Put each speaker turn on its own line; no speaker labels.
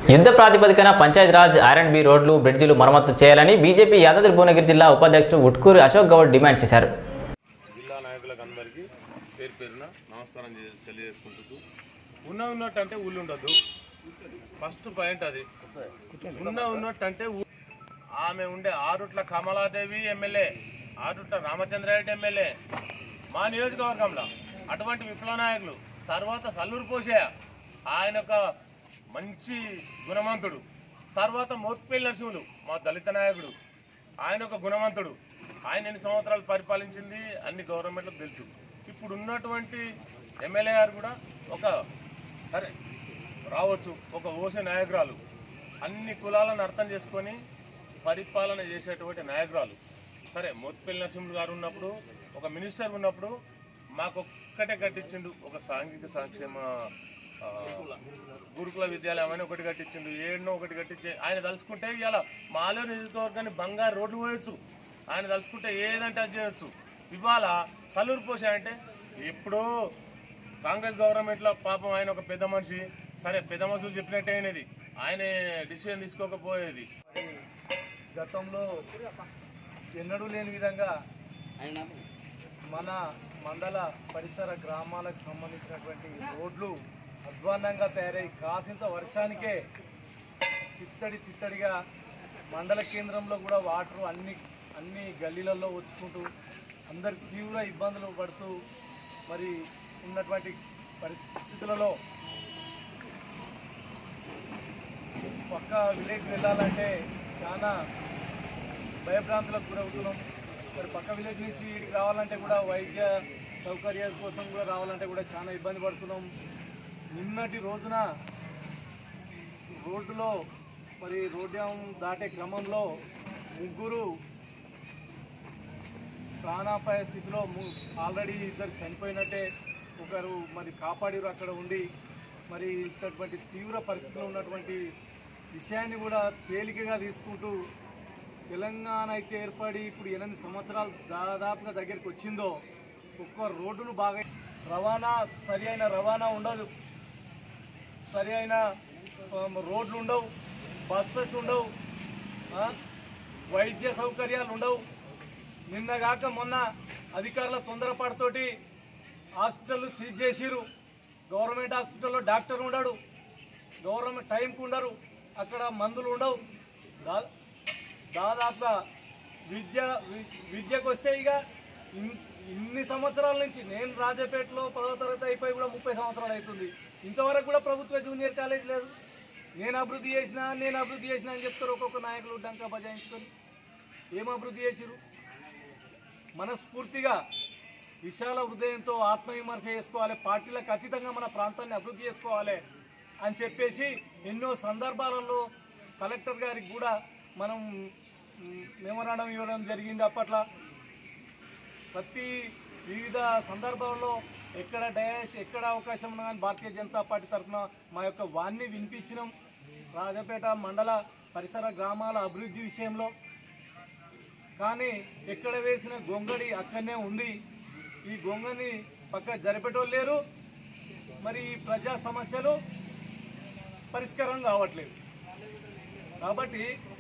యుద్ధ ప్రాతిపదికన Panchayati Raj are and B రోడ్లు బ్రిడ్జిలు మరమ్మతు చేయాలని బీజేపీ యాదాద్రి భువనగిరి జిల్లా ఉపాధ్యక్షుడు ఉట్కూరి అశోక్ గౌడ్ డిమాండ్ చేశారు
జిల్లా నాయకులకు అందరికీ పేరు పేరున నమస్కారం చే- తెలియజేసుకుంటూ ఉన్న ఉన్నట్టు అంటే ఊళ్ళు ఉండదు ఫస్ట్ పాయింట్ అది ఉన్న ఉన్నట్టు అంటే ఊ- ఆమె ఉండే ఆరుట్ల కమలాదేవి ఎమ్మెల్యే ఆరుట్ల రామచంద్రారెడ్డి ఎమ్మెల్యే మా నియోజకవర్గంలో అటువంటి విప్లవ నాయకులు తర్వాత సల్లూరు పోషయ్య ఆయన ఒక మంచి గుణవంతుడు తర్వాత మోత్పల్లి నరసింహులు మా దళిత నాయకుడు ఆయన ఒక గుణవంతుడు ఆయన ఎన్ని సంవత్సరాలు పరిపాలించింది అన్ని గవర్నమెంట్లకు తెలుసు ఇప్పుడు ఉన్నటువంటి ఎమ్మెల్యే గారు కూడా ఒక సరే రావచ్చు ఒక ఓసే నాయకురాలు అన్ని కులాలను అర్థం చేసుకొని పరిపాలన చేసేటువంటి నాయకురాలు సరే మోత్పల్లి నరసింహులు గారు ఉన్నప్పుడు ఒక మినిస్టర్ ఉన్నప్పుడు మాకు ఒక్కటే కట్టించిండు ఒక సాంఘిక సంక్షేమ ఆ, గురుకుల విద్యాలయం అని ఒకటి కట్టించిండు ఏడునో ఒకటి కట్టించి ఆయన తలుచుకుంటే ఇలా మాలో నియోజకవర్గాన్ని బంగారు రోడ్లు పోయొచ్చు ఆయన తలుచుకుంటే ఏదంటే అది చేయొచ్చు ఇవాళ సల్లూరు పోసా అంటే ఎప్పుడో కాంగ్రెస్ గవర్నమెంట్లో పాపం ఆయన ఒక పెద్ద మనిషి సరే పెద్ద మనుషులు చెప్పినట్టే అయినది ఆయన డిసిషన్ తీసుకోకపోయేది
గతంలో ఎన్నడూ లేని విధంగా మన మండల పరిసర గ్రామాలకు సంబంధించినటువంటి రోడ్లు అధ్వాన్నంగా తయారై కాసింత వర్షానికే చిత్తడి చిత్తడిగా మండల కేంద్రంలో కూడా వాటర్ అన్ని అన్ని గల్లీలలో వచ్చుకుంటూ అందరికి తీవ్ర ఇబ్బందులు పడుతూ మరి ఉన్నటువంటి పరిస్థితులలో పక్క విలేజ్ వెళ్ళాలంటే చాలా భయభ్రాంతులకు గురవుతున్నాం మరి పక్క విలేజ్ నుంచి ఇక్కడికి రావాలంటే కూడా వైద్య సౌకర్యాల కోసం కూడా రావాలంటే కూడా చాలా ఇబ్బంది పడుతున్నాం నిన్నటి రోజున రోడ్డులో మరి రోడ్డు దాటే క్రమంలో ముగ్గురు ప్రాణాపాయ స్థితిలో ము- ఆల్రెడీ ఇద్దరు చనిపోయినట్టే ఒకరు మరి కాపాడిరు అక్కడ ఉండి మరి ఇటువంటి తీవ్ర పరిస్థితిలో ఉన్నటువంటి విషయాన్ని కూడా తేలికగా తీసుకుంటూ తెలంగాణ అయితే ఏర్పడి ఇప్పుడు ఎనిమిది సంవత్సరాలు దాదాపుగా దగ్గరికి వచ్చిందో ఒక్క రోడ్డులు బాగా రవాణా సరి అయిన రవాణా ఉండదు సరి అయిన ఆ, రోడ్లు ఉండవు బస్సెస్ ఉండవు ఆ, వైద్య సౌకర్యాలు ఉండవు నిన్నగాక మొన్న అధికారుల తొందరపాటుతోటి హాస్పిటల్ సీజ్ చేసిరు గవర్నమెంట్ హాస్పిటల్లో డాక్టర్ ఉండడు గవర్నమెంట్ టైంకి ఉండరు అక్కడ మందులు ఉండవు దా దాదాపుగా విద్య వి- విద్యకు వస్తే ఇక ఇన్- ఇన్ని సంవత్సరాల నుంచి నేను రాజపేటలో పదో తరగతి అయిపోయి కూడా ముప్పై సంవత్సరాలు అవుతుంది ఇంతవరకు కూడా ప్రభుత్వ జూనియర్ కాలేజ్ లేదు నేను అభివృద్ధి చేసిన నేను అభివృద్ధి చేసిన అని చెప్తారు ఒక్కొక్క నాయకులు డంకా బజాయించుకొని ఏం అభివృద్ధి చేసిరు మనస్ఫూర్తిగా విశాల హృదయంతో ఆత్మవిమర్శ చేసుకోవాలి పార్టీలకు అతీతంగా మన ప్రాంతాన్ని అభివృద్ధి చేసుకోవాలి అని చెప్పేసి ఎన్నో సందర్భాలలో కలెక్టర్ గారికి కూడా మనం మెమరాండం ఇవ్వడం జరిగింది అప్పట్లో ప్రతి వివిధ సందర్భాల్లో ఎక్కడ డయాస్ ఎక్కడ అవకాశం ఉన్నా కానీ భారతీయ జనతా పార్టీ తరఫున మా యొక్క వాణ్ణి వినిపించినాం రాజపేట మండల పరిసర గ్రామాల అభివృద్ధి విషయంలో కానీ ఎక్కడ వేసిన గొంగడి అక్కడనే ఉంది ఈ గొంగని పక్క జరిపేటోళ్ళు లేరు మరి ఈ ప్రజా సమస్యలు పరిష్కారం కావట్లేదు కాబట్టి